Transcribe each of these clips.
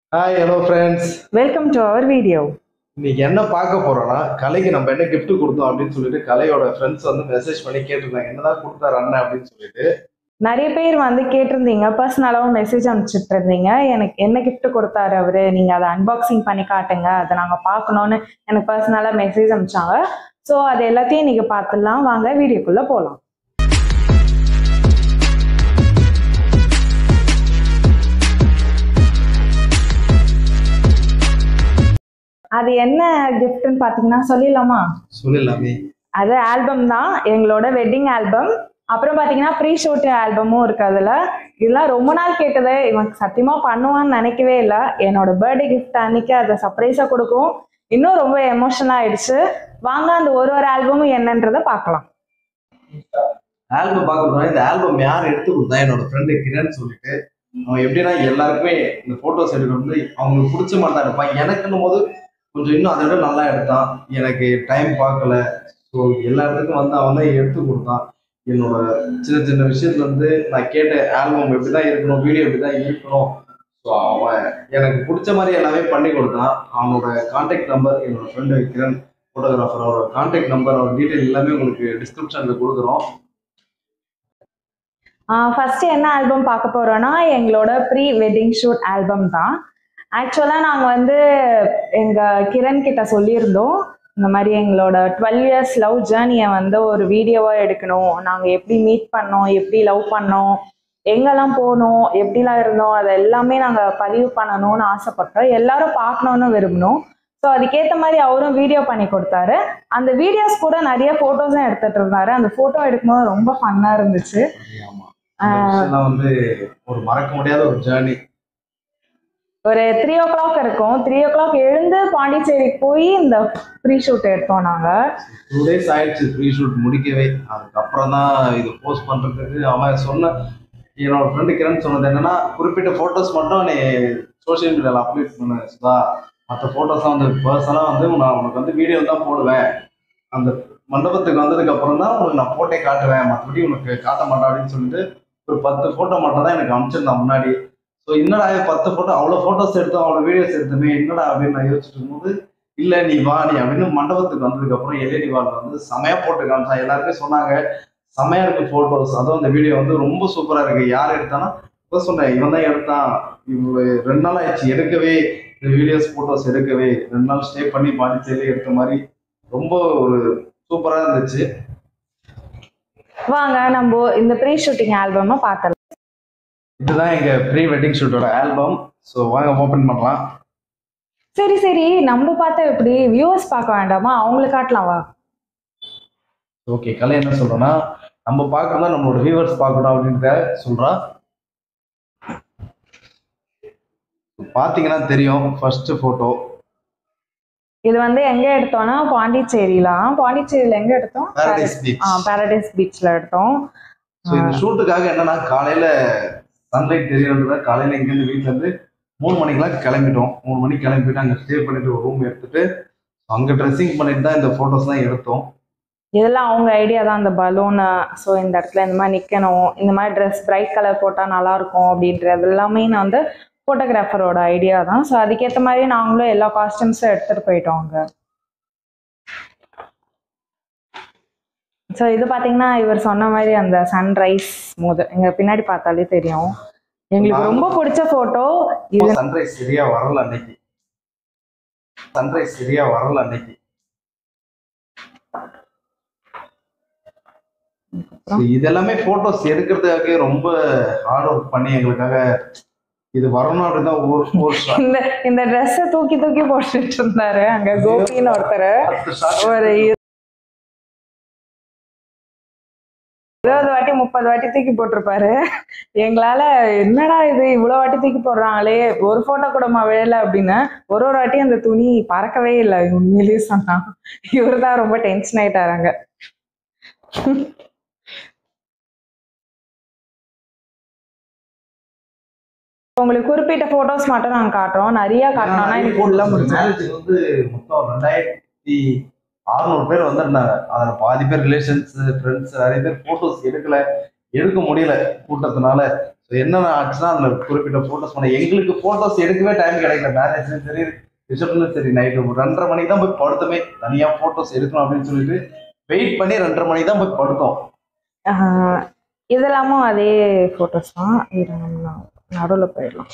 hi hello friends welcome to our video இன்னைக்கு என்ன பார்க்க போறோம்னா கலைக்கு நம்ம என்ன gift கொடுத்தோம் அப்படின்னு சொல்லிட்டு கலையோட ஃப்ரெண்ட்ஸ் வந்து மெசேஜ் பண்ணி கேட்டிருந்தாங்க என்னதான் கொடுத்தாரு அண்ணன் அப்படின்னு சொல்லிட்டு நிறைய பேர் வந்து கேட்டிருந்தீங்க பர்சனலாகவும் மெசேஜ் அனுப்பிச்சிட்டு இருந்தீங்க எனக்கு என்ன gift கொடுத்தாரு அவரு நீங்க அதை அன்பாக்சிங் பண்ணி காட்டுங்க அதை நாங்க பார்க்கணும்னு எனக்கு பர்சனலா மெசேஜ் அனுப்பிச்சாங்க ஸோ அது எல்லாத்தையும் நீங்க பார்த்துடலாம் வாங்க வீடியோக்குள்ள போகலாம் அது என்ன கிஃப்ட்னு பார்த்தீங்கன்னா சொல்லிடலாமா சொல்லிடலாமே அது ஆல்பம் தான் எங்களோட வெட்டிங் ஆல்பம் அப்புறம் பார்த்தீங்கன்னா ப்ரீ ஷூட் ஆல்பமும் இருக்கு அதில் இதெல்லாம் ரொம்ப நாள் கேட்டது இவன் சத்தியமாக பண்ணுவான்னு நினைக்கவே இல்லை என்னோட பர்த்டே கிஃப்ட் அன்னைக்கு அதை சர்ப்ரைஸாக கொடுக்கும் இன்னும் ரொம்ப எமோஷனல் ஆயிடுச்சு வாங்க அந்த ஒரு ஒரு ஆல்பமும் என்னன்றதை பார்க்கலாம் ஆல்பம் பார்க்கறதுனா இந்த ஆல்பம் யார் எடுத்து கொடுத்தா என்னோட ஃப்ரெண்டு கிரண் சொல்லிட்டு அவன் எப்படின்னா எல்லாருக்குமே இந்த போட்டோஸ் எடுக்கிறது அவங்களுக்கு பிடிச்ச மாதிரி தான் எடுப்பான் எனக்குன்னும் போது கொஞ்சம் இன்னும் அதை விட நல்லா எடுத்தான் எனக்கு டைம் பார்க்கல ஸோ எல்லா இடத்துக்கும் வந்து அவன் தான் எடுத்து கொடுத்தான் என்னோட சின்ன சின்ன விஷயத்துல இருந்து நான் கேட்ட ஆல்பம் எப்படி தான் இருக்கணும் வீடியோ எப்படி தான் இருக்கணும் ஸோ அவன் எனக்கு பிடிச்ச மாதிரி எல்லாமே பண்ணி கொடுத்தான் அவனோட கான்டாக்ட் நம்பர் என்னோட ஃப்ரெண்டு கிரண் ஃபோட்டோகிராஃபர் அவரோட கான்டாக்ட் நம்பர் அவர் டீட்டெயில் எல்லாமே உங்களுக்கு டிஸ்கிரிப்ஷனில் கொடுக்குறோம் ஃபர்ஸ்ட் என்ன ஆல்பம் பார்க்க போறோம்னா எங்களோட ப்ரீ வெட்டிங் ஷூட் ஆல்பம் தான் ஆக்சுவலாக நாங்கள் வந்து எங்கள் கிரண் கிட்ட சொல்லியிருந்தோம் இந்த மாதிரி எங்களோட டுவெல் இயர்ஸ் லவ் ஜேர்னியை வந்து ஒரு வீடியோவாக எடுக்கணும் நாங்கள் எப்படி மீட் பண்ணோம் எப்படி லவ் பண்ணோம் எங்கெல்லாம் போனோம் எப்படிலாம் இருந்தோம் அதை எல்லாமே நாங்கள் பதிவு பண்ணணும்னு ஆசைப்பட்டோம் எல்லாரும் பார்க்கணுன்னு விரும்பினோம் ஸோ அதுக்கேற்ற மாதிரி அவரும் வீடியோ பண்ணி கொடுத்தாரு அந்த வீடியோஸ் கூட நிறைய ஃபோட்டோஸும் எடுத்துட்டு இருந்தாரு அந்த ஃபோட்டோ எடுக்கும்போது ரொம்ப ஃபன்னாக இருந்துச்சு ஆமா அந்த விஷயம்லாம் வந்து ஒரு மறக்க முடியாத ஒரு ஜேர்னி ஒரு த்ரீ ஓ கிளாக் இருக்கும் த்ரீ ஓ கிளாக் எழுந்து பாண்டிச்சேரிக்கு போய் இந்த ப்ரீ ஷூட் எடுத்தோம் நாங்கள் டூ டேஸ் ஆயிடுச்சு ப்ரீ ஷூட் முடிக்கவே அதுக்கப்புறம் தான் இது போஸ்ட் பண்றதுக்கு அவன் சொன்ன என்னோட ஃப்ரெண்டு கிரண் சொன்னது என்னன்னா குறிப்பிட்ட ஃபோட்டோஸ் மட்டும் நீ சோஷியல் மீடியாவில் அப்லோட் பண்ணு சுதா மற்ற ஃபோட்டோஸ்லாம் வந்து பர்சனலாக வந்து நான் உனக்கு வந்து வீடியோ தான் போடுவேன் அந்த மண்டபத்துக்கு வந்ததுக்கு அப்புறம் தான் உனக்கு நான் போட்டே காட்டுவேன் மற்றபடி உனக்கு காட்ட மாட்டேன் அப்படின்னு சொல்லிட்டு ஒரு பத்து ஃபோட்டோ மட்டும் தான் எனக்கு அனுப்பிச்சிருந்தான் முன்னாடி ஸோ என்னடா இது பத்து ஃபோட்டோ அவ்வளோ ஃபோட்டோஸ் எடுத்தோம் அவ்வளோ வீடியோஸ் எடுத்தோமே என்னடா அப்படின்னு நான் யோசிச்சுட்டு இருக்கும்போது இல்லை நீ வா நீ அப்படின்னு மண்டபத்துக்கு வந்ததுக்கு அப்புறம் எல்இடி வாலில் வந்து செமையா போட்டு காமிச்சான் எல்லாருமே சொன்னாங்க செமையா இருக்கு ஃபோட்டோஸ் அதுவும் அந்த வீடியோ வந்து ரொம்ப சூப்பரா இருக்கு யார் எடுத்தானா இப்போ சொன்னேன் இவன் தான் எடுத்தான் இவங்க ரெண்டு நாள் ஆயிடுச்சு எடுக்கவே இந்த வீடியோஸ் ஃபோட்டோஸ் எடுக்கவே ரெண்டு நாள் ஸ்டே பண்ணி பாண்டிச்சேரி எடுத்த மாதிரி ரொம்ப ஒரு சூப்பரா இருந்துச்சு வாங்க நம்ம இந்த ப்ரீ ஷூட்டிங் ஆல்பமை பார்த்தலாம் இதுதான் எங்க ப்ரீ வெட்டிங் ஷூட்டோட ஆல்பம் ஸோ வாங்க ஓப்பன் பண்ணலாம் சரி சரி நம்ம பார்த்தா எப்படி வியூவர்ஸ் பார்க்க வேண்டாமா அவங்களுக்கு காட்டலாம் வா ஓகே கலை என்ன சொல்றேன்னா நம்ம பார்க்கணும் நம்மளோட வியூவர்ஸ் பார்க்கணும் அப்படின்றத சொல்றா பார்த்தீங்கன்னா தெரியும் ஃபர்ஸ்ட் ஃபோட்டோ இது வந்து எங்க எடுத்தோம்னா பாண்டிச்சேரிலாம் பாண்டிச்சேரியில எங்க எடுத்தோம் பாரடைஸ் பீச் பாரடைஸ் பீச்ல எடுத்தோம் ஸோ இந்த ஷூட்டுக்காக என்னன்னா காலையில சன்லைட் தெரியறதுல காலையில இங்கேருந்து வீட்ல இருந்து மூணு மணிக்கெல்லாம் கிளம்பிட்டோம் மூணு மணிக்கு கிளம்பிட்டு அங்கே ஸ்டே பண்ணிட்டு ஒரு ரூம் எடுத்துட்டு அங்கே ட்ரெஸ்ஸிங் பண்ணிட்டு தான் இந்த ஃபோட்டோஸ்லாம் எடுத்தோம் இதெல்லாம் அவங்க ஐடியா தான் இந்த பலூனு ஸோ இந்த இடத்துல இந்த மாதிரி நிற்கணும் இந்த மாதிரி ட்ரெஸ் பிரைட் கலர் போட்டால் நல்லா இருக்கும் அப்படின்றது எல்லாமே நான் வந்து ஃபோட்டோகிராஃபரோட ஐடியா தான் ஸோ அதுக்கேற்ற மாதிரி நாங்களும் எல்லா காஸ்டியூம்ஸும் எடுத்துகிட்டு போயிட்டோம் அங்கே ஸோ இது பார்த்தீங்கன்னா இவர் சொன்ன மாதிரி அந்த சன்ரைஸ் மோது எங்க பின்னாடி பார்த்தாலே தெரியும் எங்களுக்கு ரொம்ப பிடிச்ச ஃபோட்டோ இது சன்ரைஸ் சரியா வரல அன்னைக்கு சன்ரைஸ் சரியா வரல அன்னைக்கு So, இதெல்லாமே போட்டோஸ் எடுக்கிறதுக்காக ரொம்ப ஹார்ட் ஒர்க் பண்ணி எங்களுக்காக இது வரணும் அப்படின்னு தான் ஒரு ஒரு shot, இந்த இந்த ட்ரெஸ்ஸை தூக்கி தூக்கி போட்டுட்டு இருந்தாரு அங்க கோபின்னு ஒருத்தர் பத்து shot ஒரு இருபது வாட்டி முப்பது வாட்டி தூக்கி போட்டிருப்பாரு எங்களால என்னடா இது இவ்வளவு வாட்டி தூக்கி போடுறாங்களே ஒரு போட்டோ கூடமா விழல அப்படின்னு ஒரு ஒரு வாட்டி அந்த துணி பறக்கவே இல்லை உண்மையிலேயே சொன்னா இவரு தான் ரொம்ப டென்ஷன் ஆயிட்டாராங்க உங்களுக்கு குறிப்பிட்ட போட்டோஸ் மட்டும் நாங்க காட்டுறோம் நிறைய காட்டணும்னா எனக்கு உள்ள முடிஞ்சு மேரேஜுக்கு வந்து மொத்தம் ரெண்டாயிரத்தி அறுநூறு பேர் வந்திருந்தாங்க அதுல பாதி பேர் ரிலேஷன்ஸ் ஃப்ரெண்ட்ஸ் நிறைய பேர் போட்டோஸ் எடுக்கல எடுக்க முடியல கூட்டத்தினால ஸோ என்ன ஆச்சுன்னா அந்த குறிப்பிட்ட ஃபோட்டோஸ் பண்ண எங்களுக்கு ஃபோட்டோஸ் எடுக்கவே டைம் கிடைக்கல மேரேஜ்லையும் சரி ரிசப்ஷனும் சரி நைட்டு ஒரு ரெண்டரை மணிக்கு தான் போய் படுத்தமே தனியாக ஃபோட்டோஸ் எடுக்கணும் அப்படின்னு சொல்லிட்டு வெயிட் பண்ணி ரெண்டரை மணிக்கு தான் போய் படுத்தோம் ஆஹ் இதெல்லாமும் அதே ஃபோட்டோஸ் தான் இரு நம்ம நடுவில் போயிடலாம்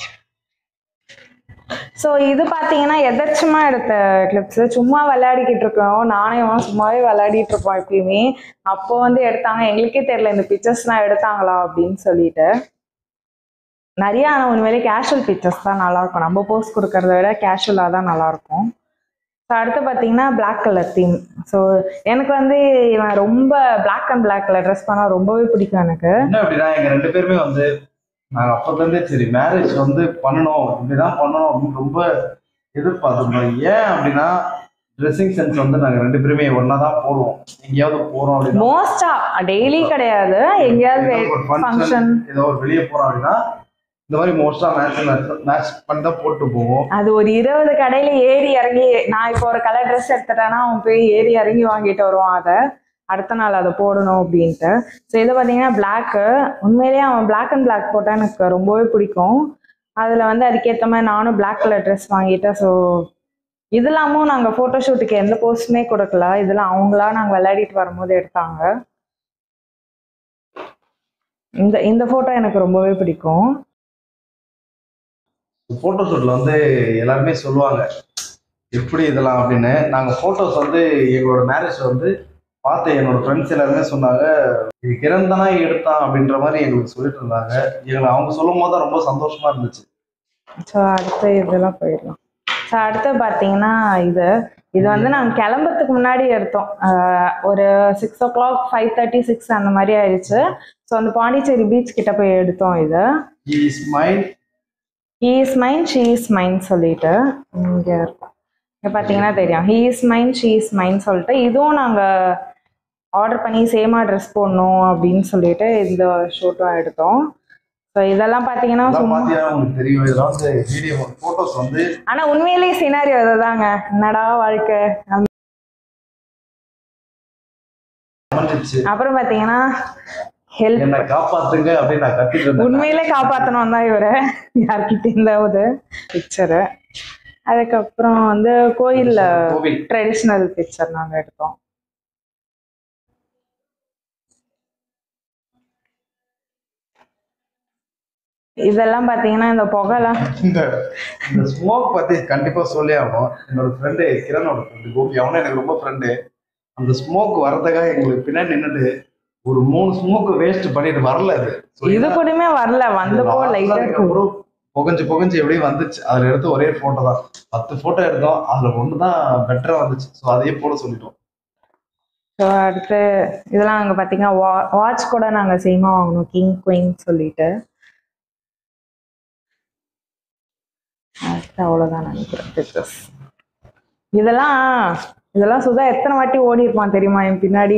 ஸோ இது பார்த்தீங்கன்னா எதர்ச்சமா எடுத்த கிளிப்ஸ் சும்மா விளையாடிக்கிட்டு இருக்கோம் நானே இவனும் சும்மாவே விளையாடிட்டு இருப்போம் எப்பயுமே அப்போ வந்து எடுத்தாங்க எங்களுக்கே தெரியல இந்த பிக்சர்ஸ்லாம் எடுத்தாங்களா அப்படின்னு சொல்லிட்டு நிறைய ஆனால் உண்மையிலே கேஷுவல் பிக்சர்ஸ் தான் நல்லா இருக்கும் நம்ம போஸ்ட் கொடுக்கறத விட கேஷுவலாக தான் நல்லா இருக்கும் ஸோ அடுத்து பார்த்தீங்கன்னா Black கலர் தீம் ஸோ எனக்கு வந்து இவன் ரொம்ப Black and Black colour dress பண்ணா ரொம்பவே பிடிக்கும் எனக்கு என்ன அப்படின்னா எங்க ரெண்டு பேருமே வந்து நாங்க அப்போதுலேருந்தே சரி மேரேஜ் வந்து பண்ணணும் இப்படிதான் பண்ணணும் அப்படின்னு ரொம்ப எதிர்பார்த்துருந்தோம் ஏன் அப்படின்னா ட்ரெஸ்ஸிங் சென்ஸ் வந்து நாங்க ரெண்டு பேருமே ஒன்னா தான் போடுவோம் எங்கேயாவது போறோம் அப்படின்னா மோஸ்டா டெய்லி கிடையாது எங்கேயாவது ஏதோ ஒரு ஃபங்க்ஷன் ஃபங்க்ஷன் ஏதோ ஒரு வெளியே போறோம் அப்படின்னா இந்த மாதிரி மோஸ்டா மேட்ச் மேட்ச் பண்ணி தான் போட்டு போவோம் அது ஒரு இருபது கடையில ஏறி இறங்கி நான் இப்போ ஒரு கலர் ட்ரெஸ் எடுத்துட்டேன்னா அவன் போய் ஏறி இறங்கி வாங்கிட்டு வருவான் அதை அடுத்த நாள் அதை போடணும் அப்படின்ட்டு ஸோ இது பார்த்தீங்கன்னா பிளாக்கு உண்மையிலேயே அவன் Black அண்ட் Black போட்டால் எனக்கு ரொம்பவே பிடிக்கும் அதில் வந்து அதுக்கேற்ற மாதிரி நானும் Black கலர் ட்ரெஸ் வாங்கிட்டேன் ஸோ இதெல்லாமும் நாங்கள் ஃபோட்டோ ஷூட்டுக்கு எந்த போஸ்ட்டுமே கொடுக்கல இதெல்லாம் அவங்களா நாங்கள் விளையாடிட்டு வரும்போது எடுத்தாங்க இந்த இந்த ஃபோட்டோ எனக்கு ரொம்பவே பிடிக்கும் போட்டோ ஷூட்ல வந்து எல்லாருமே சொல்லுவாங்க எப்படி இதெல்லாம் அப்படின்னு நாங்க போட்டோஸ் வந்து எங்களோட மேரேஜ் வந்து பார்த்து என்னோட ஃப்ரெண்ட்ஸ் எல்லாருமே சொன்னாங்க இது கிரண் தானே எடுத்தான் அப்படின்ற மாதிரி எங்களுக்கு சொல்லிட்டு இருந்தாங்க எங்களை அவங்க சொல்லும் போது தான் ரொம்ப சந்தோஷமா இருந்துச்சு ஸோ அடுத்து இதெல்லாம் போயிடலாம் ஸோ அடுத்து பார்த்தீங்கன்னா இது இது வந்து நாங்கள் கிளம்புறதுக்கு முன்னாடி எடுத்தோம் ஆஹ் ஒரு six o'clock five thirty six அந்த மாதிரி ஆயிடுச்சு ஸோ அந்த பாண்டிச்சேரி பீச் கிட்ட போய் எடுத்தோம் இது is mind he is mine she is mine சொல்லிட்டு இங்கே இருக்கும் இங்கே பார்த்தீங்கன்னா தெரியும் he is mine she is mine சொல்லிட்டு இதுவும் நாங்கள் ஆர்டர் பண்ணி சேமாக ட்ரெஸ் போடணும் அப்படின்னு சொல்லிட்டு இந்த ஷூட்டும் எடுத்தோம் ஸோ இதெல்லாம் பார்த்தீங்கன்னா இதெல்லாம் சும்மா பார்த்தீங்கன்னா உங்களுக்கு தெரியும் இதெல்லாம் வந்து வீடியோ போட்டோஸ் வந்து ஆனா உண்மையிலேயே சினாரியோ இதுதாங்க என்னடா வாழ்க்கை அமைஞ்சிச்சு அப்புறம் பாத்தீங்கன்னா ஹெல்ப் என்னை காப்பாத்துங்க அப்படின்னு நான் கத்திட்டு இருந்தேன் உண்மையிலே காப்பாத்தணும் தான் இவரை யார்கிட்ட இருந்தாவது பிக்சரு அதுக்கப்புறம் வந்து கோயில்ல கோவில் ட்ரெடிஷ்னல் பிக்சர் நாங்க எடுத்தோம் இதெல்லாம் பாத்தீங்கன்னா இந்த புகைலாம் இந்த இந்த ஸ்மோக் பத்தி கண்டிப்பா சொல்லி ஆகணும் என்னோட ஃப்ரெண்டு கிரணோட ஃப்ரெண்டு கோபி அவனும் எனக்கு ரொம்ப ஃப்ரெண்டு அந்த ஸ்மோக் வரதுக்காக எங்களுக்கு பின்னாடி நின்னுட்டு ஒரு மூணு ஸ்மோக் வேஸ்ட் பண்ணிட்டு வரல அது So, இது இதான் கூடயுமே வரல வந்தப்போ last லைட்டா அதுக்கப்புறம் புகஞ்சு புகஞ்சு எப்படியும் வந்துச்சு அதுல எடுத்த ஒரே போட்டோ தான் பத்து போட்டோ எடுத்தோம் அதுல ஒன்று தான் பெட்டரா வந்துச்சு ஸோ அதையே போட சொல்லிட்டோம் ஸோ அடுத்து இதெல்லாம் அங்கே பார்த்தீங்கன்னா வா வாட்ச் கூட நாங்கள் சேமாக வாங்கணும் கிங் குயின் சொல்லிட்டு அடுத்து அவ்வளோதான் நினைக்கிறேன் பிக்சர்ஸ் இதெல்லாம் இதெல்லாம் சுதா எத்தனை வாட்டி ஓடி இருப்பான் தெரியுமா என் பின்னாடி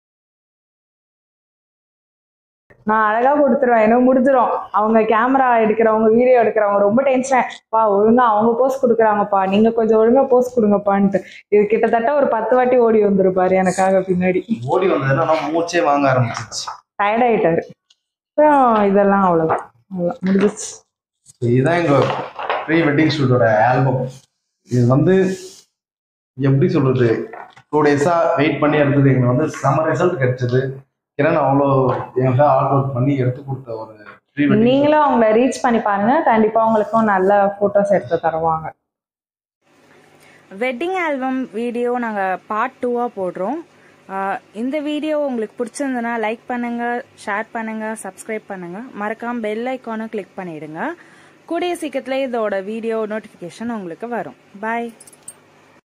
நான் அழகா கொடுத்துருவேன் என்ன முடிஞ்சிரும் அவங்க கேமரா எடுக்கிறவங்க வீடியோ எடுக்கிறவங்க ரொம்ப டென்ஷன் பா ஒழுங்கா அவங்க போஸ்ட் கொடுக்குறாங்கப்பா நீங்க கொஞ்சம் ஒழுங்கா போஸ்ட் கொடுங்கப்பான்ட்டு இது கிட்டத்தட்ட ஒரு பத்து வாட்டி ஓடி வந்துருப்பாரு எனக்காக பின்னாடி ஓடி வந்ததுன்னா நான் மூச்சே வாங்க ஆரம்பிச்சிச்சு டயர்ட் ஆயிட்டாரு அப்புறம் இதெல்லாம் அவ்வளவுதான் அவ்வளவுதான் முடிஞ்சிச்சு So, இதுதான் எங்க ப்ரீ வெட்டிங் ஷூட்டோட ஆல்பம் இது வந்து எப்படி சொல்றது டூ டேஸா வெயிட் பண்ணி எடுத்தது எங்களுக்கு வந்து செம ரிசல்ட் கிடைச்சது கிரண் அவ்வளோ என்கிட்ட ஹார்ட் ஒர்க் பண்ணி எடுத்து கொடுத்த ஒரு ப்ரீ வெட்டிங் நீங்களும் அவங்கள ரீச் பண்ணி பாருங்க கண்டிப்பா உங்களுக்கும் நல்ல போட்டோஸ் எடுத்து தருவாங்க வெட்டிங் ஆல்பம் வீடியோ நாங்கள் பார்ட் டூவாக போடுறோம் ஆஹ் இந்த வீடியோ உங்களுக்கு பிடிச்சிருந்ததுன்னா லைக் பண்ணுங்க ஷேர் பண்ணுங்க சப்ஸ்கிரைப் பண்ணுங்க மறக்காம பெல் ஐக்கானும் கிளிக் பண்ணிடுங்க கூடிய சீக்கிரத்தில் இதோட வீடியோ நோட்டிஃபிகேஷன் உங்களுக்கு வரும் பாய்